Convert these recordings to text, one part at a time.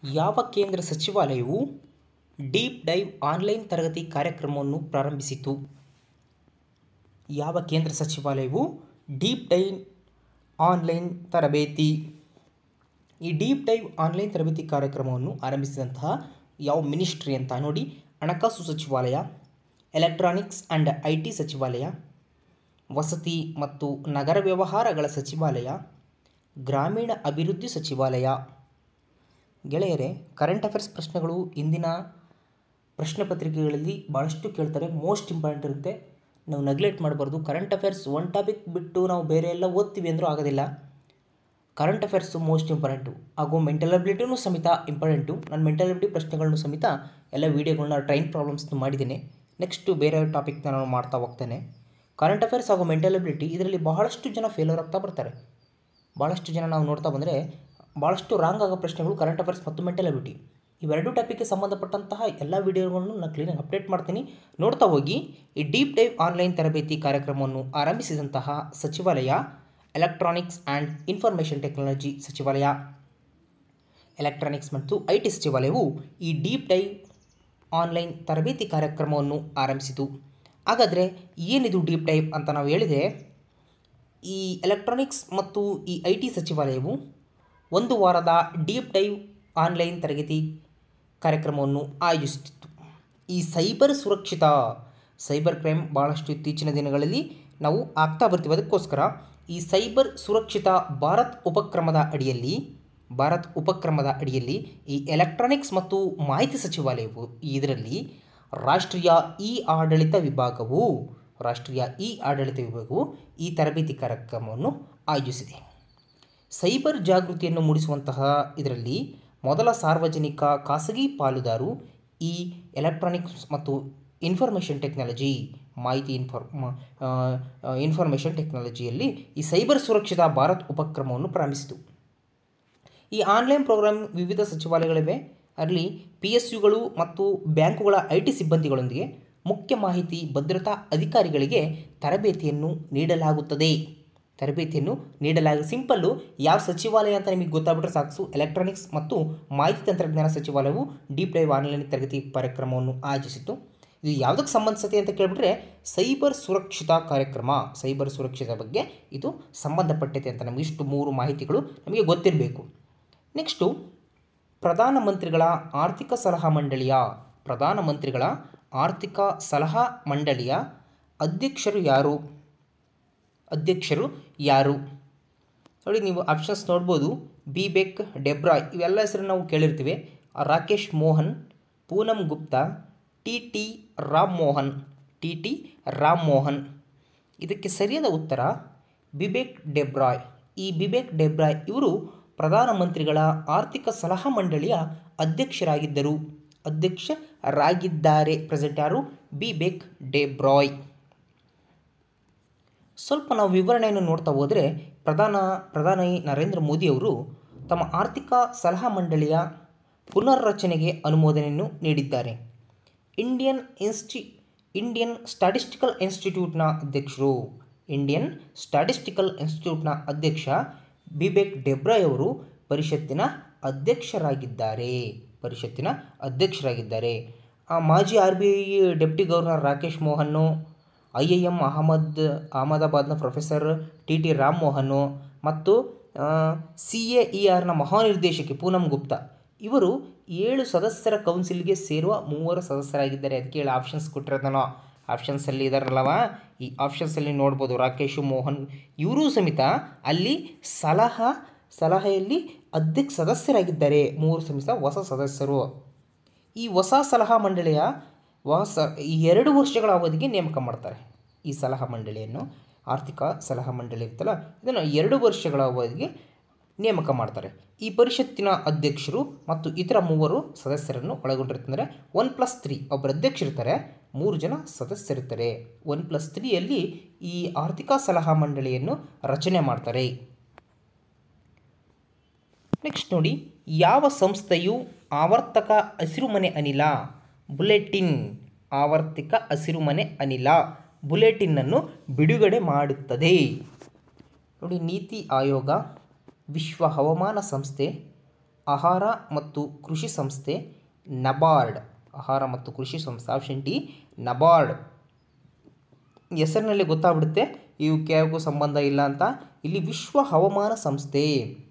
ಯಾವ ಕೇಂದ್ರ ಸಚಿವಾಲಯವು ಡೀಪ್ ಡೈವ್ ಆನ್ಲೈನ್ ತರಗತಿ ಕಾರ್ಯಕ್ರಮವನ್ನು ಪ್ರಾರಂಭಿಸಿತು ಯಾವ ಕೇಂದ್ರ ಸಚಿವಾಲಯವು ಡೀಪ್ ಡೈವ್ ಆನ್ಲೈನ್ ತರಬೇತಿ ಈ ಡೀಪ್ ಡೈವ್ ಆನ್ಲೈನ್ ತರಬೇತಿ ಕಾರ್ಯಕ್ರಮವನ್ನು ಆರಂಭಿಸಿದಂತಹ ಯಾವ ಮಿನಿಸ್ಟ್ರಿ ಅಂತ ನೋಡಿ ಹಣಕಾಸು ಸಚಿವಾಲಯ ಎಲೆಕ್ಟ್ರಾನಿಕ್ಸ್ ಆ್ಯಂಡ್ ಐ ಟಿ ಸಚಿವಾಲಯ ವಸತಿ ಮತ್ತು ನಗರ ವ್ಯವಹಾರಗಳ ಸಚಿವಾಲಯ ಗ್ರಾಮೀಣ ಅಭಿವೃದ್ಧಿ ಸಚಿವಾಲಯ ಗೆಳೆಯರೆ ಕರೆಂಟ್ ಅಫೇರ್ಸ್ ಪ್ರಶ್ನೆಗಳು ಇಂದಿನ ಪ್ರಶ್ನೆ ಪತ್ರಿಕೆಗಳಲ್ಲಿ ಭಾಳಷ್ಟು ಕೇಳ್ತಾರೆ ಮೋಸ್ಟ್ ಇಂಪಾರ್ಟೆಂಟ್ ಇರುತ್ತೆ ನಾವು ನೆಗ್ಲೆಕ್ಟ್ ಮಾಡಬಾರ್ದು ಕರೆಂಟ್ ಅಫೇರ್ಸ್ ಒನ್ ಟಾಪಿಕ್ ಬಿಟ್ಟು ನಾವು ಬೇರೆ ಎಲ್ಲ ಓದ್ತೀವಿ ಅಂದರೂ ಆಗೋದಿಲ್ಲ ಕರೆಂಟ್ ಅಫೇರ್ಸು ಮೋಸ್ಟ್ ಇಂಪಾರ್ಟೆಂಟು ಹಾಗೂ ಮೆಂಟಲ್ ಅಬಿಲಿಟಿನೂ ಸಮೇತ ಇಂಪಾರ್ಟೆಂಟು ನಾನು ಮೆಂಟಲ್ ಅಬಿಲಿಟಿ ಪ್ರಶ್ನೆಗಳನ್ನು ಸಮೇತ ಎಲ್ಲ ವೀಡಿಯೋಗಳನ್ನ ಟ್ರೈನ್ ಪ್ರಾಬ್ಲಮ್ಸ್ನ ಮಾಡಿದ್ದೇನೆ ನೆಕ್ಸ್ಟು ಬೇರೆ ಟಾಪಿಕ್ನ ನಾನು ಮಾಡ್ತಾ ಹೋಗ್ತೇನೆ ಕರೆಂಟ್ ಅಫೇರ್ಸ್ ಹಾಗೂ ಮೆಂಟಲ್ ಅಬಿಲಿಟಿ ಇದರಲ್ಲಿ ಬಹಳಷ್ಟು ಜನ ಫೇಲರ್ ಆಗ್ತಾ ಬರ್ತಾರೆ ಭಾಳಷ್ಟು ಜನ ನಾವು ನೋಡ್ತಾ ಬಂದರೆ ಭಾಳಷ್ಟು ರಾಂಗ್ ಆಗೋ ಪ್ರಶ್ನೆಗಳು ಕರೆಂಟ್ ಅಫೇರ್ಸ್ ಮತ್ತು ಮೆಂಟಲ್ ಅಬಿಲಿಟಿ ಇವೆರಡು ಟಾಪಿಕ್ಗೆ ಸಂಬಂಧಪಟ್ಟಂತಹ ಎಲ್ಲ ವೀಡಿಯೋಗಳನ್ನು ನಾನು ಕ್ಲೀನಾಗಿ ಅಪ್ಡೇಟ್ ಮಾಡ್ತೀನಿ ನೋಡ್ತಾ ಹೋಗಿ ಈ ಡೀಪ್ ಡೈವ್ ಆನ್ಲೈನ್ ತರಬೇತಿ ಕಾರ್ಯಕ್ರಮವನ್ನು ಆರಂಭಿಸಿದಂತಹ ಸಚಿವಾಲಯ ಎಲೆಕ್ಟ್ರಾನಿಕ್ಸ್ ಆ್ಯಂಡ್ ಇನ್ಫಾರ್ಮೇಷನ್ ಟೆಕ್ನಾಲಜಿ ಸಚಿವಾಲಯ ಎಲೆಕ್ಟ್ರಾನಿಕ್ಸ್ ಮತ್ತು ಐ ಟಿ ಸಚಿವಾಲಯವು ಈ ಡೀಪ್ ಡೈವ್ ಆನ್ಲೈನ್ ತರಬೇತಿ ಕಾರ್ಯಕ್ರಮವನ್ನು ಆರಂಭಿಸಿತು ಹಾಗಾದರೆ ಏನಿದು ಡೀಪ್ ಡೈವ್ ಅಂತ ನಾವು ಹೇಳಿದರೆ ಈ ಎಲೆಕ್ಟ್ರಾನಿಕ್ಸ್ ಮತ್ತು ಈ ಐ ಟಿ ಸಚಿವಾಲಯವು ಒಂದು ವಾರದ ಡೀಪ್ ಡೈವ್ ಆನ್ಲೈನ್ ತರಗತಿ ಕಾರ್ಯಕ್ರಮವನ್ನು ಆಯೋಜಿಸುತ್ತಿತ್ತು ಈ ಸೈಬರ್ ಸುರಕ್ಷಿತ ಸೈಬರ್ ಕ್ರೈಮ್ ಭಾಳಷ್ಟು ಇತ್ತೀಚಿನ ದಿನಗಳಲ್ಲಿ ನಾವು ಆಗ್ತಾ ಬರ್ತೀವಿ ಅದಕ್ಕೋಸ್ಕರ ಈ ಸೈಬರ್ ಸುರಕ್ಷಿತ ಭಾರತ್ ಉಪಕ್ರಮದ ಅಡಿಯಲ್ಲಿ ಭಾರತ್ ಉಪಕ್ರಮದ ಅಡಿಯಲ್ಲಿ ಈ ಎಲೆಕ್ಟ್ರಾನಿಕ್ಸ್ ಮತ್ತು ಮಾಹಿತಿ ಸಚಿವಾಲಯವು ಇದರಲ್ಲಿ ರಾಷ್ಟ್ರೀಯ ಇ ಆಡಳಿತ ವಿಭಾಗವು ರಾಷ್ಟ್ರೀಯ ಇ ಆಡಳಿತ ವಿಭಾಗವು ಈ ತರಬೇತಿ ಕಾರ್ಯಕ್ರಮವನ್ನು ಆಯೋಜಿಸಿದೆ ಸೈಬರ್ ಜಾಗೃತಿಯನ್ನು ಮೂಡಿಸುವಂತಹ ಇದರಲ್ಲಿ ಮೊದಲ ಸಾರ್ವಜನಿಕ ಖಾಸಗಿ ಪಾಲುದಾರು ಈ ಎಲೆಕ್ಟ್ರಾನಿಕ್ಸ್ ಮತ್ತು ಇನ್ಫಾರ್ಮೇಷನ್ ಟೆಕ್ನಾಲಜಿ ಮಾಹಿತಿ ಇನ್ಫಾರ್ ಇನ್ಫಾರ್ಮೇಷನ್ ಟೆಕ್ನಾಲಜಿಯಲ್ಲಿ ಈ ಸೈಬರ್ ಸುರಕ್ಷಿತ ಭಾರತ್ ಉಪಕ್ರಮವನ್ನು ಪ್ರಾರಂಭಿಸಿತು ಈ ಆನ್ಲೈನ್ ಪ್ರೋಗ್ರಾಮ್ ವಿವಿಧ ಸಚಿವಾಲಯಗಳಿವೆ ಅದರಲ್ಲಿ ಪಿ ಎಸ್ ಯುಗಳು ಮತ್ತು ಬ್ಯಾಂಕುಗಳ ಐ ಟಿ ಸಿಬ್ಬಂದಿಗಳೊಂದಿಗೆ ಮುಖ್ಯ ಮಾಹಿತಿ ಭದ್ರತಾ ಅಧಿಕಾರಿಗಳಿಗೆ ತರಬೇತಿಯನ್ನು ನೀಡಲಾಗುತ್ತದೆ ತರಬೇತಿಯನ್ನು ನೀಡಲಾಗ ಸಿಂಪಲ್ಲು ಯಾವ ಸಚಿವಾಲಯ ಅಂತ ನಿಮಗೆ ಗೊತ್ತಾಗ್ಬಿಟ್ರೆ ಸಾಕು ಎಲೆಕ್ಟ್ರಾನಿಕ್ಸ್ ಮತ್ತು ಮಾಹಿತಿ ತಂತ್ರಜ್ಞಾನ ಸಚಿವಾಲಯವು ಡೀಪ್ ಡೈವ್ ಆನ್ಲೈನ್ ತರಗತಿ ಕಾರ್ಯಕ್ರಮವನ್ನು ಆಯೋಜಿಸಿತು ಇದು ಯಾವುದಕ್ಕೆ ಸಂಬಂಧಿಸುತ್ತೆ ಅಂತ ಕೇಳಿಬಿಟ್ರೆ ಸೈಬರ್ ಸುರಕ್ಷಿತ ಕಾರ್ಯಕ್ರಮ ಸೈಬರ್ ಸುರಕ್ಷತೆ ಬಗ್ಗೆ ಇದು ಸಂಬಂಧಪಟ್ಟಿದೆ ಅಂತ ನಮಗೆ ಇಷ್ಟು ಮೂರು ಮಾಹಿತಿಗಳು ನಮಗೆ ಗೊತ್ತಿರಬೇಕು ನೆಕ್ಸ್ಟು ಪ್ರಧಾನಮಂತ್ರಿಗಳ ಆರ್ಥಿಕ ಸಲಹಾ ಮಂಡಳಿಯ ಪ್ರಧಾನಮಂತ್ರಿಗಳ ಆರ್ಥಿಕ ಸಲಹಾ ಮಂಡಳಿಯ ಅಧ್ಯಕ್ಷರು ಯಾರು ಅಧ್ಯಕ್ಷರು ಯಾರು ನೋಡಿ ನೀವು ಆಪ್ಷನ್ಸ್ ನೋಡ್ಬೋದು ಬಿ ಬೆಕ್ ಡೆಬ್ರಾಯ್ ಇವೆಲ್ಲ ಹೆಸರು ನಾವು ಕೇಳಿರ್ತೀವಿ Rakesh Mohan Poonam Gupta T T Ram Mohan T T Ram Mohan ಇದಕ್ಕೆ ಸರಿಯಾದ ಉತ್ತರ ಬಿಬೆಕ್ ಡೆಬ್ರಾಯ್ ಈ ಬಿಬೆಕ್ ಡೆಬ್ರಾಯ್ ಇವರು ಪ್ರಧಾನಮಂತ್ರಿಗಳ ಆರ್ಥಿಕ ಸಲಹಾ ಮಂಡಳಿಯ ಅಧ್ಯಕ್ಷರಾಗಿದ್ದರು ಅಧ್ಯಕ್ಷರಾಗಿದ್ದಾರೆ ಪ್ರೆಸೆಂಟ್ ಯಾರು ಬಿಬೆಕ್ ಡೆಬ್ರಾಯ್ ಸ್ವಲ್ಪ ನಾವು ವಿವರಣೆಯನ್ನು ನೋಡ್ತಾ ಹೋದರೆ ಪ್ರಧಾನ ಪ್ರಧಾನಿ ನರೇಂದ್ರ ಮೋದಿಯವರು ತಮ್ಮ ಆರ್ಥಿಕ ಸಲಹಾ ಮಂಡಳಿಯ ಪುನರ್ರಚನೆಗೆ ಅನುಮೋದನೆಯನ್ನು ನೀಡಿದ್ದಾರೆ ಇಂಡಿಯನ್ ಇನ್ಸ್ಟಿ ಇಂಡಿಯನ್ ಸ್ಟ್ಯಾಟಿಸ್ಟಿಕಲ್ ಇನ್ಸ್ಟಿಟ್ಯೂಟ್ನ ಅಧ್ಯಕ್ಷರು ಇಂಡಿಯನ್ ಸ್ಟ್ಯಾಟಿಸ್ಟಿಕಲ್ ಇನ್ಸ್ಟಿಟ್ಯೂಟ್ನ ಅಧ್ಯಕ್ಷ ಬಿಬೆಕ್ ಡೆಬ್ರಾಯ್ ಅವರು ಪರಿಷತ್ತಿನ ಅಧ್ಯಕ್ಷರಾಗಿದ್ದಾರೆ ಪರಿಷತ್ತಿನ ಅಧ್ಯಕ್ಷರಾಗಿದ್ದಾರೆ ಆ ಮಾಜಿ R B I deputy governor Rakesh ಮೋಹನ್ನು ಐ ಐ ಎಮ್ ಅಹಮದ್ ಅಹಮದಾಬಾದ್ನ professor T T Ram Mohan ಮತ್ತು ಸಿ ಎ ಇ ಆರ್ನ ಮಹಾನಿರ್ದೇಶಕಿ ಪೂನಮ್ ಗುಪ್ತಾ ಇವರು ಏಳು ಸದಸ್ಯರ ಕೌನ್ಸಿಲ್ಗೆ ಸೇರುವ ಮೂವರು ಸದಸ್ಯರಾಗಿದ್ದಾರೆ ಅದಕ್ಕೆ ಹೇಳಿ ಆಪ್ಷನ್ಸ್ ಕೊಟ್ಟಿರೋದು ನಾನು ಆಪ್ಷನ್ಸಲ್ಲಿ ಇದಾರಲ್ಲವ ಈ ಆಪ್ಷನ್ಸಲ್ಲಿ ನೋಡ್ಬೋದು ರಾಕೇಶ್ ಮೋಹನ್ ಇವರೂ ಸಮೇತ ಅಲ್ಲಿ ಸಲಹಾ ಸಲಹೆಯಲ್ಲಿ ಅಧ್ಯಕ್ಷ ಸದಸ್ಯರಾಗಿದ್ದಾರೆ ಮೂರು ಸಮೇತ ಹೊಸ ಸದಸ್ಯರು ಈ ಹೊಸ ಸಲಹಾ ಮಂಡಳಿಯ ಹೊಸ ಈ ಎರಡು ವರ್ಷಗಳ ಅವಧಿಗೆ ನೇಮಕ ಮಾಡ್ತಾರೆ ಈ ಸಲಹಾ ಮಂಡಳಿಯನ್ನು ಆರ್ಥಿಕ ಸಲಹಾ ಮಂಡಳಿ ಇರ್ತಲ್ಲ ಇದನ್ನು ಎರಡು ವರ್ಷಗಳ ಅವಧಿಗೆ ನೇಮಕ ಮಾಡ್ತಾರೆ ಈ ಪರಿಷತ್ತಿನ ಅಧ್ಯಕ್ಷರು ಮತ್ತು ಇತರ ಮೂವರು ಸದಸ್ಯರನ್ನು ಒಳಗೊಂಡಿರ್ತಾರೆ ಒನ್ ಪ್ಲಸ್ ತ್ರೀ ಒಬ್ಬರು ಅಧ್ಯಕ್ಷರಿರ್ತಾರೆ ಮೂರು ಜನ ಸದಸ್ಯರಿರ್ತಾರೆ ಒನ್ ಪ್ಲಸ್ ತ್ರೀಯಲ್ಲಿ ಈ ಆರ್ಥಿಕ ಸಲಹಾ ಮಂಡಳಿಯನ್ನು ರಚನೆ ಮಾಡ್ತಾರೆ ನೆಕ್ಸ್ಟ್ ನೋಡಿ ಯಾವ ಸಂಸ್ಥೆಯು ಆವರ್ತಕ ಹಸಿರುಮನೆ ಅನಿಲ ಬುಲೆಟಿನ್ ಆವರ್ತಿಕ ಹಸಿರುಮನೆ ಅನಿಲ ಬುಲೆಟಿನ್ನನ್ನು ಬಿಡುಗಡೆ ಮಾಡುತ್ತದೆ ನೋಡಿ ನೀತಿ ಆಯೋಗ ವಿಶ್ವ ಹವಾಮಾನ ಸಂಸ್ಥೆ ಆಹಾರ ಮತ್ತು ಕೃಷಿ ಸಂಸ್ಥೆ ನಬಾರ್ಡ್ ಆಹಾರ ಮತ್ತು ಕೃಷಿ ಸಂಸ್ಥೆ ಆಪ್ಷನ್ ಡಿ ನಬಾರ್ಡ್ ಹೆಸರಿನಲ್ಲಿ ಗೊತ್ತಾಗ್ಬಿಡುತ್ತೆ ಇವಕ್ಕೆ ಯಾರಿಗೂ ಸಂಬಂಧ ಇಲ್ಲ ಅಂತ ಇಲ್ಲಿ ವಿಶ್ವ ಹವಾಮಾನ ಸಂಸ್ಥೆ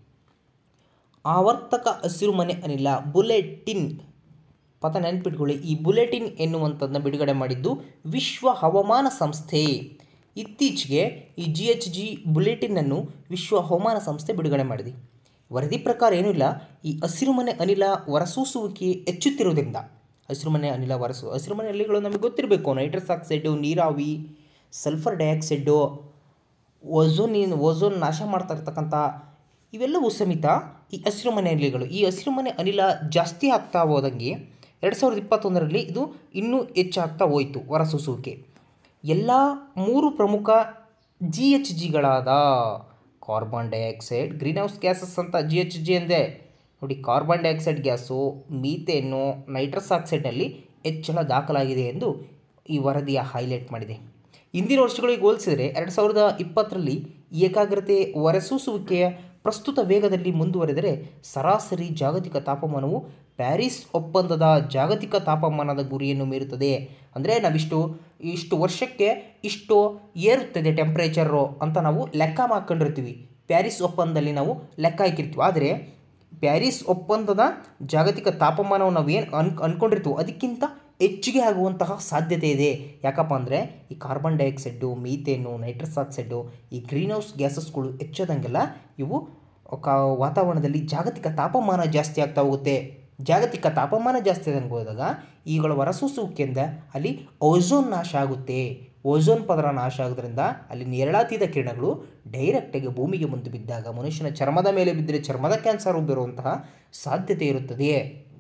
ಆವರ್ತಕ ಹಸಿರುಮನೆ ಅನಿಲ ಬುಲೆಟಿನ್ ಪದ ನೆನ್ಪಿಟ್ಕೊಳ್ಳಿ ಈ ಬುಲೆಟಿನ್ ಎನ್ನುವಂಥದ್ದನ್ನ ಬಿಡುಗಡೆ ಮಾಡಿದ್ದು ವಿಶ್ವ ಹವಾಮಾನ ಸಂಸ್ಥೆ ಇತ್ತೀಚೆಗೆ ಈ ಜಿ ಎಚ್ ಜಿ ಬುಲೆಟಿನನ್ನು ವಿಶ್ವ ಹವಾಮಾನ ಸಂಸ್ಥೆ ಬಿಡುಗಡೆ ಮಾಡಿದೆ ವರದಿ ಪ್ರಕಾರ ಏನೂ ಇಲ್ಲ ಈ ಹಸಿರುಮನೆ ಅನಿಲ ಹೊರಸೂಸುವಿಕೆ ಹೆಚ್ಚುತ್ತಿರುವುದರಿಂದ ಹಸಿರುಮನೆ ಅನಿಲ ಹೊರಸು ಹಸಿರುಮನೆ ಅನಿಲಗಳು ನಮಗೆ ಗೊತ್ತಿರಬೇಕು ನೈಟ್ರಸ್ ಆಕ್ಸೈಡು ನೀರಾವಿ ಸಲ್ಫರ್ ಡೈಆಕ್ಸೈಡು ಓಝೋನಿನ ಓಝೋನ್ ನಾಶ ಮಾಡ್ತಾ ಇರ್ತಕ್ಕಂಥ ಇವೆಲ್ಲವೂ ಸಮೇತ ಈ ಹಸಿರುಮನೆ ಅನಿಲಗಳು ಈ ಹಸಿರುಮನೆ ಅನಿಲ ಜಾಸ್ತಿ ಆಗ್ತಾ ಹೋದಂಗೆ ಎರಡು ಸಾವಿರದ ಇಪ್ಪತ್ತೊಂದರಲ್ಲಿ ಇದು ಇನ್ನೂ ಹೆಚ್ಚಾಗ್ತಾ ಹೋಯಿತು ಹೊರಸೂಸುವಿಕೆ ಎಲ್ಲ ಮೂರು ಪ್ರಮುಖ ಜಿ ಎಚ್ ಜಿಗಳಾದ carbon dioxide greenhouse gases ಅಂತ ಜಿ ಎಚ್ ಜಿ ಅಂದೆ ನೋಡಿ carbon dioxide gas methane nitrous ಆಕ್ಸೈಡ್ನಲ್ಲಿ ಹೆಚ್ಚಳ ದಾಖಲಾಗಿದೆ ಎಂದು ಈ ವರದಿಯ ಹೈಲೈಟ್ ಮಾಡಿದೆ ಇಂದಿನ ವರ್ಷಗಳಿಗೆ ಹೋಲಿಸಿದರೆ ಎರಡು ಸಾವಿರದ ಇಪ್ಪತ್ತರಲ್ಲಿ ಏಕಾಗ್ರತೆ ಹೊರಸೂಸುವಿಕೆಯ ಪ್ರಸ್ತುತ ವೇಗದಲ್ಲಿ ಮುಂದುವರೆದರೆ ಸರಾಸರಿ ಜಾಗತಿಕ ತಾಪಮಾನವು ಪ್ಯಾರಿಸ್ ಒಪ್ಪಂದದ ಜಾಗತಿಕ ತಾಪಮಾನದ ಗುರಿಯನ್ನು ಮೀರುತ್ತದೆ ಅಂದರೆ ನಾವಿಷ್ಟು ಇಷ್ಟು ವರ್ಷಕ್ಕೆ ಇಷ್ಟು ಏರುತ್ತದೆ ಟೆಂಪ್ರೇಚರು ಅಂತ ನಾವು ಲೆಕ್ಕ ಮಾಡ್ಕೊಂಡಿರ್ತೀವಿ ಪ್ಯಾರಿಸ್ ಒಪ್ಪಂದದಲ್ಲಿ ನಾವು ಲೆಕ್ಕ ಹಾಕಿರ್ತೀವಿ ಆದರೆ ಪ್ಯಾರಿಸ್ ಒಪ್ಪಂದದ ಜಾಗತಿಕ ತಾಪಮಾನವನ್ನು ನಾವೇನು ಅನ್ ಅಂದ್ಕೊಂಡಿರ್ತೀವೋ ಅದಕ್ಕಿಂತ ಹೆಚ್ಚಿಗೆ ಆಗುವಂತಹ ಸಾಧ್ಯತೆ ಇದೆ ಯಾಕಪ್ಪ ಅಂದರೆ ಈ carbon dioxide methane nitrous oxide ಈ ಗ್ರೀನ್ ಹೌಸ್ ಗ್ಯಾಸಸ್ಗಳು ಹೆಚ್ಚೋದಂಗೆಲ್ಲ ಇವು ಕ ವಾತಾವರಣದಲ್ಲಿ ಜಾಗತಿಕ ತಾಪಮಾನ ಜಾಸ್ತಿ ಆಗ್ತಾ ಹೋಗುತ್ತೆ ಜಾಗತಿಕ ತಾಪಮಾನ ಜಾಸ್ತಿ ಆದಂಗೆ ಹೋದಾಗ ಈಗಳ ಹೊರಸೂಸುವಿಕೆಯಿಂದ ಅಲ್ಲಿ ಓಝೋನ್ ನಾಶ ಆಗುತ್ತೆ ಓಝೋನ್ ಪದರ ನಾಶ ಆಗೋದ್ರಿಂದ ಅಲ್ಲಿ ನೇರಳಾತೀತ ಕಿರಣಗಳು ಡೈರೆಕ್ಟಾಗಿ ಭೂಮಿಗೆ ಮುಂದೆ ಬಿದ್ದಾಗ ಮನುಷ್ಯನ ಚರ್ಮದ ಮೇಲೆ ಬಿದ್ದರೆ ಚರ್ಮದ ಕ್ಯಾನ್ಸರ್ ಬರುವಂತಹ ಸಾಧ್ಯತೆ ಇರುತ್ತದೆ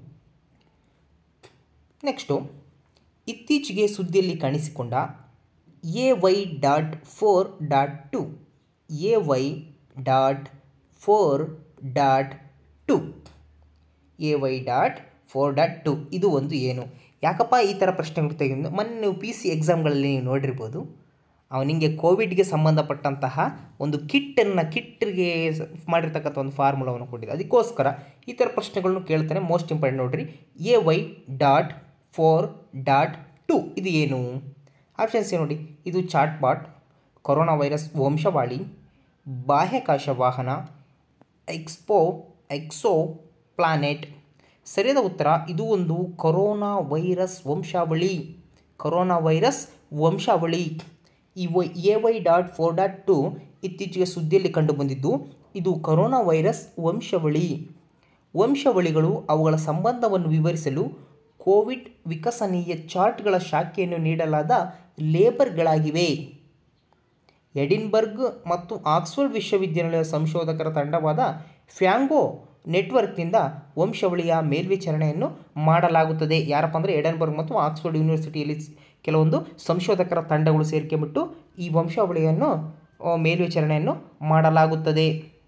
ನೆಕ್ಸ್ಟು ಇತ್ತೀಚೆಗೆ ಸುದ್ದಿಯಲ್ಲಿ ಕಾಣಿಸಿಕೊಂಡ A Y dot four dot two A Y dot four dot two A Y dot four dot two ಇದು ಒಂದು ಏನು ಯಾಕಪ್ಪ ಈ ಥರ ಪ್ರಶ್ನೆಗಳು ತೆಗೆದು ಮೊನ್ನೆ ನೀವು ಪಿ ಸಿ ಎಕ್ಸಾಮ್ಗಳಲ್ಲಿ ನೀವು ನೋಡಿರ್ಬೋದು ಅವನಿಗೆ ಕೋವಿಡ್ಗೆ ಸಂಬಂಧಪಟ್ಟಂತಹ ಒಂದು ಕಿಟ್ಟನ್ನು ಕಿಟ್ಗೆ ಮಾಡಿರ್ತಕ್ಕಂಥ ಒಂದು ಫಾರ್ಮುಲಾವನ್ನು ಕೊಟ್ಟಿದೆ ಅದಕ್ಕೋಸ್ಕರ ಈ ಥರ ಪ್ರಶ್ನೆಗಳನ್ನು ಕೇಳ್ತಾನೆ ಮೋಸ್ಟ್ ಇಂಪಾರ್ಟೆಂಟ್ ನೋಡ್ರಿ A Y dot four dot two ಇದು ಏನು ಆಪ್ಷನ್ಸ್ ಏನು ನೋಡಿ ಇದು ಚಾಟ್ ಬಾಟ್ ಕೊರೋನಾ ವೈರಸ್ ವಂಶವಾಳಿ ಬಾಹ್ಯಾಕಾಶ ವಾಹನ ಎಕ್ಸ್ಪೋ ಎಕ್ಸೋ ಪ್ಲಾನೆಟ್ ಸರಿಯಾದ ಉತ್ತರ ಇದು ಒಂದು ಕೊರೋನಾ ವೈರಸ್ ವಂಶಾವಳಿ ಕೊರೋನಾ ವೈರಸ್ ವಂಶಾವಳಿ ಈ Y A Y dot four dot two ಇತ್ತೀಚೆಗೆ ಸುದ್ದಿಯಲ್ಲಿ ಕಂಡುಬಂದಿದ್ದು ಇದು ಕೊರೋನಾ ವೈರಸ್ ವಂಶಾವಳಿ ವಂಶಾವಳಿಗಳು ಅವುಗಳ ಸಂಬಂಧವನ್ನು ವಿವರಿಸಲು ಕೋವಿಡ್ ವಿಕಸನೀಯ ಚಾರ್ಟ್ಗಳ ಶಾಖೆಯನ್ನು ನೀಡಲಾದ ಲೇಬರ್ಗಳಾಗಿವೆ ಎಡಿನ್ಬರ್ಗ್ ಮತ್ತು ಆಕ್ಸ್ಫರ್ಡ್ ವಿಶ್ವವಿದ್ಯಾನಿಲಯ ಸಂಶೋಧಕರ ತಂಡವಾದ ಫ್ಯಾಂಗೋ ನೆಟ್ವರ್ಕ್ನಿಂದ ವಂಶಾವಳಿಯ ಮೇಲ್ವಿಚಾರಣೆಯನ್ನು ಮಾಡಲಾಗುತ್ತದೆ ಯಾರಪ್ಪ ಅಂದರೆ ಎಡನ್ಬರ್ಗ್ ಮತ್ತು ಆಕ್ಸ್ಫರ್ಡ್ ಯೂನಿವರ್ಸಿಟಿಯಲ್ಲಿ ಸ್- ಕೆಲವೊಂದು ಸಂಶೋಧಕರ ತಂಡಗಳು ಸೇರ್ಕೊಂಡ್ಬಿಟ್ಟು ಈ ವಂಶಾವಳಿಯನ್ನು ಆ, ಮೇಲ್ವಿಚಾರಣೆಯನ್ನು ಮಾಡಲಾಗುತ್ತದೆ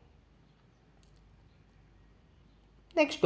ನೆಕ್ಸ್ಟು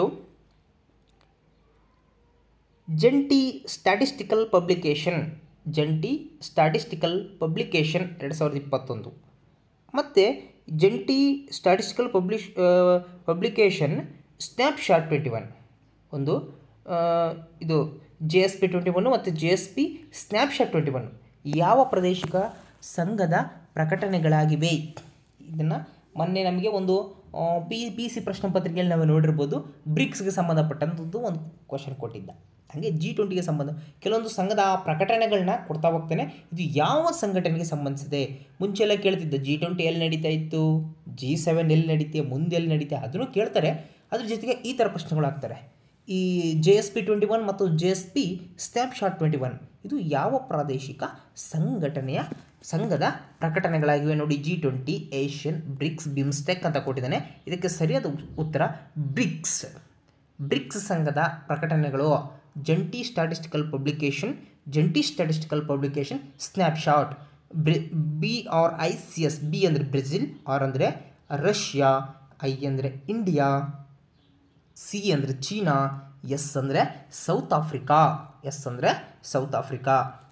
ಜಂಟಿ ಸ್ಟ್ಯಾಟಿಸ್ಟಿಕಲ್ ಪಬ್ಲಿಕೇಶನ್ ಜಂಟಿ ಸ್ಟ್ಯಾಟಿಸ್ಟಿಕಲ್ ಪಬ್ಲಿಕೇಶನ್ ಎರಡು ಸಾವಿರದ ಇಪ್ಪತ್ತೊಂದು ಮತ್ತು ಜಂಟಿ statistical publish publication snapshot twenty one ಒಂದು ಆ, ಇದು ಜೆ ಎಸ್ ಪಿ ಟ್ವೆಂಟಿ ಒನ್ನು ಮತ್ತು J S P snapshot twenty one ಯಾವ ಪ್ರಾದೇಶಿಕ ಸಂಘದ ಪ್ರಕಟಣೆಗಳಾಗಿವೆ ಇದನ್ನು ಮೊನ್ನೆ ನಮಗೆ ಒಂದು ಪಿ ಪಿ ಸಿ ಪ್ರಶ್ನೆ ಪತ್ರಿಕೆಯಲ್ಲಿ ನಾವು ನೋಡಿರ್ಬೋದು ಬ್ರಿಕ್ಸ್ಗೆ ಸಂಬಂಧಪಟ್ಟಂಥದ್ದು ಒಂದು ಕ್ವಶನ್ ಕೊಟ್ಟಿದ್ದ ಹಾಗೆ ಜಿ ಟ್ವೆಂಟಿಗೆ ಸಂಬಂಧ ಕೆಲವೊಂದು ಸಂಘದ ಪ್ರಕಟಣೆಗಳನ್ನ ಕೊಡ್ತಾ ಹೋಗ್ತಾನೆ ಇದು ಯಾವ ಸಂಘಟನೆಗೆ ಸಂಬಂಧಿಸಿದೆ ಮುಂಚೆ ಎಲ್ಲ ಕೇಳ್ತಿದ್ದ ಜಿ ಟ್ವೆಂಟಿ ಎಲ್ಲಿ ನಡೀತಾ ಇತ್ತು ಜಿ ಸೆವೆನ್ ಎಲ್ಲಿ ನಡೀತೆ ಮುಂದೆ ಎಲ್ಲಿ ನಡೀತೆ ಅದನ್ನು ಕೇಳ್ತಾರೆ ಅದ್ರ ಜೊತೆಗೆ ಈ ಥರ ಪ್ರಶ್ನೆಗಳು ಹಾಕ್ತಾರೆ ಈ J S P twenty one ಮತ್ತು J S P snapshot twenty one ಇದು ಯಾವ ಪ್ರಾದೇಶಿಕ ಸಂಘಟನೆಯ ಸಂಘದ ಪ್ರಕಟಣೆಗಳಾಗಿವೆ ನೋಡಿ G twenty ASEAN BRICS BIMSTEC ಅಂತ ಕೊಟ್ಟಿದ್ದಾನೆ ಇದಕ್ಕೆ ಸರಿಯಾದ ಉ- ಉತ್ತರ ಬ್ರಿಕ್ಸ್ ಬ್ರಿಕ್ಸ್ ಸಂಘದ ಪ್ರಕಟಣೆಗಳು ಜಂಟಿ ಸ್ಟ್ಯಾಟಿಸ್ಟಿಕಲ್ ಪಬ್ಲಿಕೇಶನ್ ಜಂಟಿ ಸ್ಟ್ಯಾಟಿಸ್ಟಿಕಲ್ ಪಬ್ಲಿಕೇಶನ್ ಸ್ನ್ಯಾಪ್ಶಾಟ್ ಬ್ರಿ B R I C S B ಅಂದರೆ ಬ್ರೆಜಿಲ್ ಆರ್ ಅಂದರೆ ರಷ್ಯಾ ಐ ಅಂದರೆ ಇಂಡಿಯಾ ಸಿ ಅಂದರೆ ಚೀನಾ ಎಸ್ ಅಂದರೆ ಸೌತ್ ಆಫ್ರಿಕಾ ಎಸ್ ಅಂದರೆ ಸೌತ್ ಆಫ್ರಿಕಾ